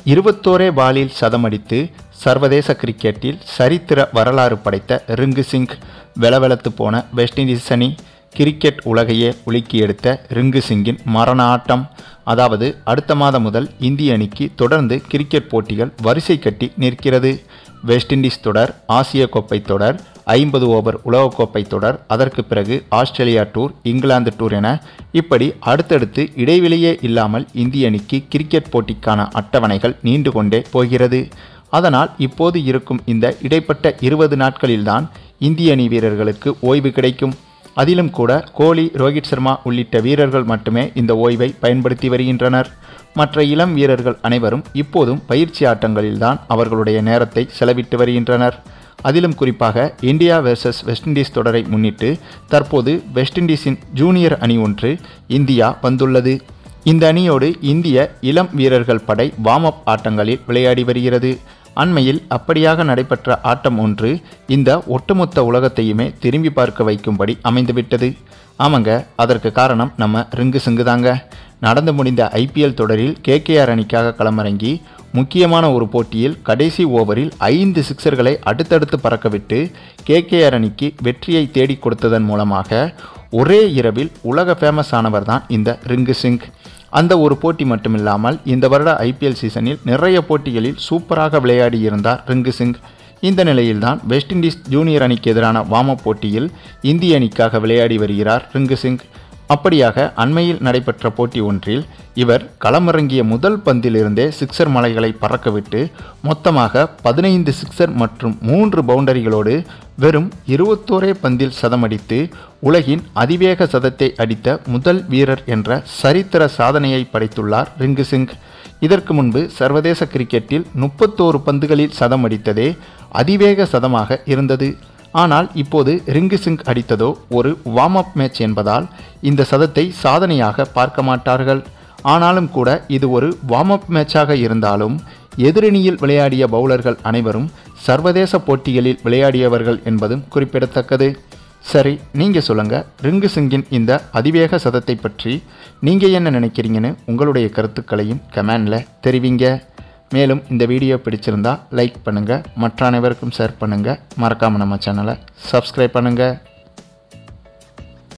இருபத்தோரே பாலில் சதமடித்து சர்வதேச கிரிக்கெட்டில் சரித்திர வரலாறு படைத்த ரிங்கு சிங் வெலவெலத்து போன வெஸ்ட் இண்டீஸ் அணி கிரிக்கெட் உலகையே உலுக்கி எடுத்த ரிங்கு சிங்கின் மரண ஆட்டம் அதாவது அடுத்த மாதம் முதல் இந்திய அணிக்கு தொடர்ந்து கிரிக்கெட் போட்டிகள் வரிசை கட்டி நிற்கிறது வெஸ்ட் இண்டீஸ் தொடர் ஆசிய கோப்பை தொடர் ஐம்பது ஓவர் உலகக்கோப்பை தொடர் அதற்கு பிறகு ஆஸ்திரேலியா டூர் இங்கிலாந்து டூர் என இப்படி அடுத்தடுத்து இடைவெளியே இல்லாமல் இந்திய அணிக்கு கிரிக்கெட் போட்டிக்கான அட்டவணைகள் நீண்டு கொண்டே போகிறது அதனால் இப்போது இருக்கும் இந்த இடைப்பட்ட இருபது நாட்களில்தான் இந்திய அணி வீரர்களுக்கு ஓய்வு கிடைக்கும் அதிலும் கூட கோலி ரோஹித் சர்மா உள்ளிட்ட வீரர்கள் மட்டுமே இந்த ஓய்வை பயன்படுத்தி வருகின்றனர் மற்ற இளம் வீரர்கள் அனைவரும் இப்போதும் பயிற்சி ஆட்டங்களில்தான் அவர்களுடைய நேரத்தை செலவிட்டு வருகின்றனர் அதிலும் குறிப்பாக இந்தியா வெர்சஸ் வெஸ்ட் இண்டீஸ் தொடரை முன்னிட்டு தற்போது வெஸ்ட் இண்டீஸின் ஜூனியர் அணி ஒன்று இந்தியா வந்துள்ளது இந்த அணியோடு இந்திய இளம் வீரர்கள் படை வார்ம் அப் ஆட்டங்களில் விளையாடி வருகிறது அண்மையில் அப்படியாக நடைபெற்ற ஆட்டம் ஒன்று இந்த ஒட்டுமொத்த உலகத்தையுமே திரும்பி பார்க்க வைக்கும்படி அமைந்துவிட்டது ஆமாங்க அதற்கு காரணம் நம்ம ரிங்கு சிங்கு தாங்க நடந்து முடிந்த ஐபிஎல் தொடரில் கேகேஆர் அணிக்காக களமிறங்கி முக்கியமான ஒரு போட்டியில் கடைசி ஓவரில் ஐந்து சிக்சர்களை அடுத்தடுத்து பறக்கவிட்டு கேகேஆர் அணிக்கு வெற்றியை தேடி கொடுத்ததன் மூலமாக ஒரே இரவில் உலக ஃபேமஸ் ஆனவர் தான் இந்த ரிங்கு சிங் அந்த ஒரு போட்டி மட்டுமில்லாமல் இந்த வருட ஐபிஎல் சீசனில் நிறைய போட்டிகளில் சூப்பராக விளையாடி இருந்தார் ரிங்கு சிங் இந்த நிலையில்தான் வெஸ்ட் இண்டீஸ் ஜூனியர் அணிக்கு எதிரான வார்ம் போட்டியில் இந்திய அணிக்காக விளையாடி வருகிறார் ரிங்கு சிங் அப்படியாக அண்மையில் நடைபெற்ற போட்டி ஒன்றில் இவர் களமிறங்கிய முதல் பந்திலிருந்தே சிக்சர் மலைகளை பறக்கவிட்டு மொத்தமாக பதினைந்து சிக்சர் மற்றும் மூன்று பவுண்டரிகளோடு வெறும் இருபத்தோரே பந்தில் சதமடித்து உலகின் அதிவேக சதத்தை அடித்த முதல் வீரர் என்ற சரித்திர சாதனையை படைத்துள்ளார் ரிங்கு சிங் இதற்கு முன்பு சர்வதேச கிரிக்கெட்டில் முப்பத்தோரு பந்துகளில் சதம் அடித்ததே அதிவேக சதமாக இருந்தது ஆனால் இப்போது ரிங்கு சிங் அடித்ததோ ஒரு வார்ம் அப் மேட்ச் என்பதால் இந்த சதத்தை சாதனையாக பார்க்க மாட்டார்கள் ஆனாலும் கூட இது ஒரு வார்ம் அப் மேட்சாக இருந்தாலும் எதிரணியில் விளையாடிய பவுலர்கள் அனைவரும் சர்வதேச போட்டிகளில் விளையாடியவர்கள் என்பதும் குறிப்பிடத்தக்கது சரி நீங்கள் சொல்லுங்கள் ரிங்கு சிங்கின் இந்த அதிவேக சதத்தை பற்றி நீங்கள் என்ன நினைக்கிறீங்கன்னு உங்களுடைய கருத்துக்களையும் கமெண்டில் தெரிவிங்க மேலும் இந்த வீடியோ பிடிச்சிருந்தா லைக் பண்ணுங்கள் மற்ற அனைவருக்கும் ஷேர் பண்ணுங்கள் மறக்காமல் நம்ம சேனலை சப்ஸ்கிரைப் பண்ணுங்கள்